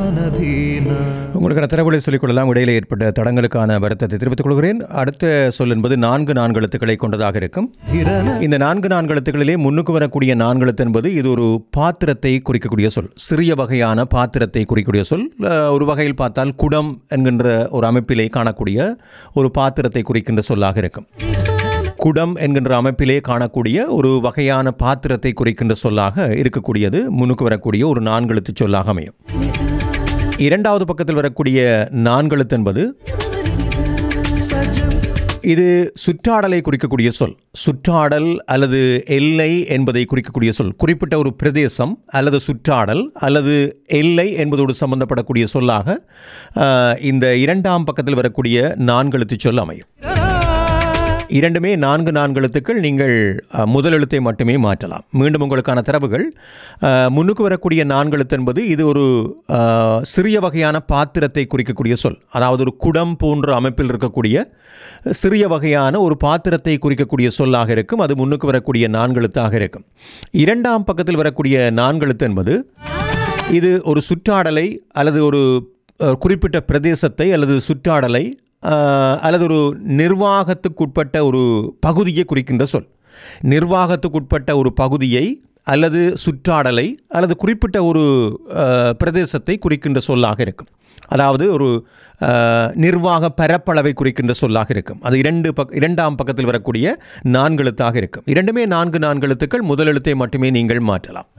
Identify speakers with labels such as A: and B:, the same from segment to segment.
A: உங்களுக்கான தரவுகளை சொல்லிக்கொள்ளலாம் இடையிலே ஏற்பட்ட தடங்களுக்கான வருத்தத்தை தெரிவித்துக் கொள்கிறேன் அடுத்த சொல் என்பது நான்கு நான்கெழுத்துக்களை கொண்டதாக இருக்கும் இந்த நான்கு நான்கெழுத்துக்களிலே முன்னுக்கு வரக்கூடிய நான்கெழுத்து என்பது இது ஒரு பாத்திரத்தை குறிக்கக்கூடிய சொல் சிறிய வகையான பாத்திரத்தை குறிக்கக்கூடிய சொல் அஹ், ஒரு வகையில் பார்த்தால் குடம் என்கின்ற ஒரு அமைப்பிலே காணக்கூடிய ஒரு பாத்திரத்தை குறிக்கின்ற சொல்லாக இருக்கும் குடம் என்கின்ற அமைப்பிலே காணக்கூடிய ஒரு வகையான பாத்திரத்தை குறிக்கின்ற சொல்லாக இருக்கக்கூடியது முன்னுக்கு வரக்கூடிய ஒரு நான்கெழுத்து சொல்லாக அமையும் இரண்டாவது பக்கத்தில் வரக்கூடிய நான்கெழுத்து என்பது இது சுற்றாடலை குறிக்கக்கூடிய சொல் சுற்றாடல் அல்லது எல்லை என்பதை குறிக்கக்கூடிய சொல் குறிப்பிட்ட ஒரு பிரதேசம் அல்லது சுற்றாடல் அல்லது எல்லை என்பதோடு சம்பந்தப்படக்கூடிய சொல்லாக ஆஹ், இந்த இரண்டாம் பக்கத்தில் வரக்கூடிய நான்கெழுத்து சொல் அமையும் இரண்டுமே நான்கு நான்கு எழுத்துக்கள் நீங்கள் அஹ், முதல் எழுத்தை மட்டுமே மாற்றலாம் மீண்டும் உங்களுக்கான தரவுகள் அஹ், முன்னுக்கு வரக்கூடிய நான்கு எழுத்து என்பது இது ஒரு அஹ், சிறிய வகையான பாத்திரத்தை குறிக்கக்கூடிய சொல் அதாவது ஒரு குடம் போன்ற அமைப்பில் இருக்கக்கூடிய சிறிய வகையான ஒரு பாத்திரத்தை குறிக்கக்கூடிய சொல்லாக இருக்கும் அது முன்னுக்கு வரக்கூடிய நான்கு எழுத்தாக இருக்கும் இரண்டாம் பக்கத்தில் வரக்கூடிய நான்கு எழுத்து என்பது இது ஒரு சுற்றாடலை அல்லது ஒரு அஹ், குறிப்பிட்ட பிரதேசத்தை அல்லது சுற்றாடலை அஹ், அல்லது ஒரு நிர்வாகத்துக்குட்பட்ட ஒரு பகுதியை குறிக்கின்ற சொல் நிர்வாகத்துக்குட்பட்ட ஒரு பகுதியை அல்லது சுற்றாடலை அல்லது குறிப்பிட்ட ஒரு அஹ், பிரதேசத்தை குறிக்கின்ற சொல்லாக இருக்கும் அதாவது ஒரு அஹ், நிர்வாக பரப்பளவை குறிக்கின்ற சொல்லாக இருக்கும் அது இரண்டு பக் இரண்டாம் பக்கத்தில் வரக்கூடிய நான்கு எழுத்தாக இருக்கும் இரண்டுமே நான்கு நான்கு எழுத்துக்கள் முதல் எழுத்தை மட்டுமே நீங்கள் மாற்றலாம்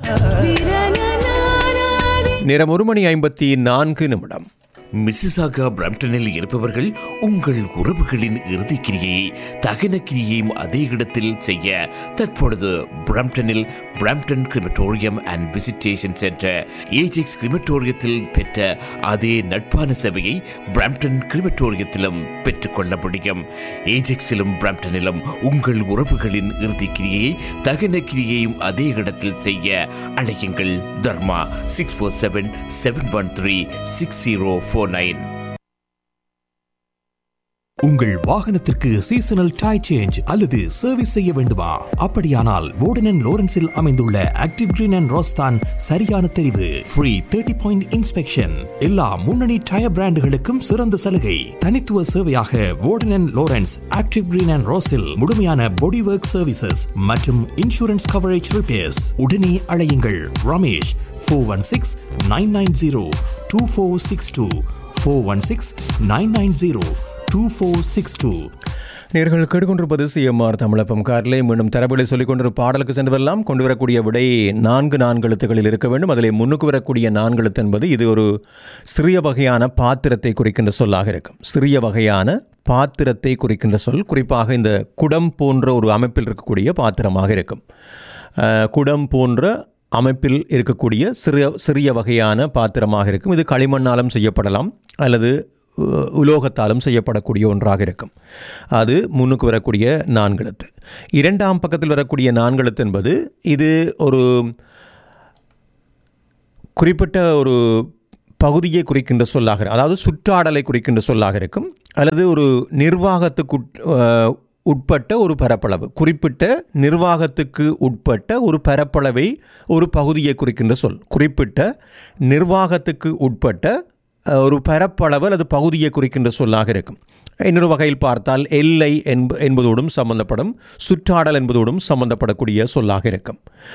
A: நேரம் ஒரு மணி ஐம்பத்தி நான்கு நிமிடம்
B: மிசிசாகா பிரம்டனில் இருப்பவர்கள் உங்கள் உறவுகளின் இறுதிக் கிரியை தகன கிரியையும் அதே இடத்தில் செய்ய தற்பொழுது பிரம்டனில் Brampton crematorium and visitation centre Ajax கிரிமட்டோரியத்தில் பெற்ற அதே நட்பான சேவையை பிரம்டன் கிரிமட்டோரியத்திலும் பெற்றுக்கொள்ள முடியும் ஏஜெக்ஸிலும் பிரம்டனிலும் உங்கள் உறவுகளின் இறுதிக் கிரியை தகன கிரியையும் அதே இடத்தில் செய்ய அழையுங்கள் Dharma six four seven seven one three six zero four nine
C: உங்கள் வாகனத்திற்கு சீசனல் டை சேஞ்ச் அல்லது சர்வீஸ் செய்ய வேண்டுமா அப்படியானால் வோர்டன் லோரன்ஸில் அமைந்துள்ள ஆக்டிவ் கிரீன் அண்ட் ரோஸ்தான் சரியான தெரிவு ஃப்ரீ தேர்ட்டி பாயிண்ட் இன்ஸ்பெக்ஷன் எல்லா முன்னணி டயர் பிராண்டுகளுக்கும் சிறந்த சலுகை தனித்துவ சேவையாக Warden Lawrence Active Green and ரோஸில் முழுமையான பாடி ஒர்க் சர்வீசஸ் மற்றும் இன்சூரன்ஸ் கவரேஜ் ரிப்பேர்ஸ் உடனே அழையுங்கள் Ramesh four one six nine nine zero two four six two four one six nine nine zero two four six two
A: நேர்கள் கேட்டுக்கொண்டிருப்பது CMR தமிழப்பம் காரிலே மீண்டும் தரவுகளை சொல்லிக் கொண்டிருக்கும் பாடலுக்கு சென்று வரலாம் கொண்டு வரக்கூடிய விடை நான்கு நான்கு எழுத்துக்களில் இருக்க வேண்டும் அதில் முன்னுக்கு வரக்கூடிய நான்கு எழுத்து என்பது இது ஒரு சிறிய வகையான பாத்திரத்தை குறிக்கின்ற சொல்லாக இருக்கும் சிறிய வகையான பாத்திரத்தை குறிக்கின்ற சொல் குறிப்பாக இந்த குடம் போன்ற ஒரு அமைப்பில் இருக்கக்கூடிய பாத்திரமாக இருக்கும் அஹ், குடம் போன்ற அமைப்பில் இருக்கக்கூடிய சிறிய சிறிய வகையான பாத்திரமாக இருக்கும் இது களிமண்ணாலும் செய்யப்படலாம் அல்லது உ- உலோகத்தாலும் செய்யப்படக்கூடிய ஒன்றாக இருக்கும் அது முன்னுக்கு வரக்கூடிய நான்கெழுத்து இரண்டாம் பக்கத்தில் வரக்கூடிய நான்கெழுத்து என்பது இது ஒரு குறிப்பிட்ட ஒரு பகுதியை குறிக்கின்ற சொல்லாக இரு- அதாவது சுற்றாடலை குறிக்கின்ற சொல்லாக இருக்கும் அல்லது ஒரு நிர்வாகத்துக்கு உட்- அஹ், உட்பட்ட ஒரு பரப்பளவு குறிப்பிட்ட நிர்வாகத்துக்கு உட்பட்ட ஒரு பரப்பளவை ஒரு பகுதியை குறிக்கின்ற சொல் குறிப்பிட்ட நிர்வாகத்துக்கு உட்பட்ட அஹ், ஒரு பரப்பளவு அல்லது பகுதியை குறிக்கின்ற சொல்லாக இருக்கும் இன்னொரு வகையில் பார்த்தால் எல்லை என்ப என்பதோடும் சம்பந்தப்படும் சுற்றாடல் என்பதோடும் சம்பந்தப்படக்கூடிய சொல்லாக இருக்கும்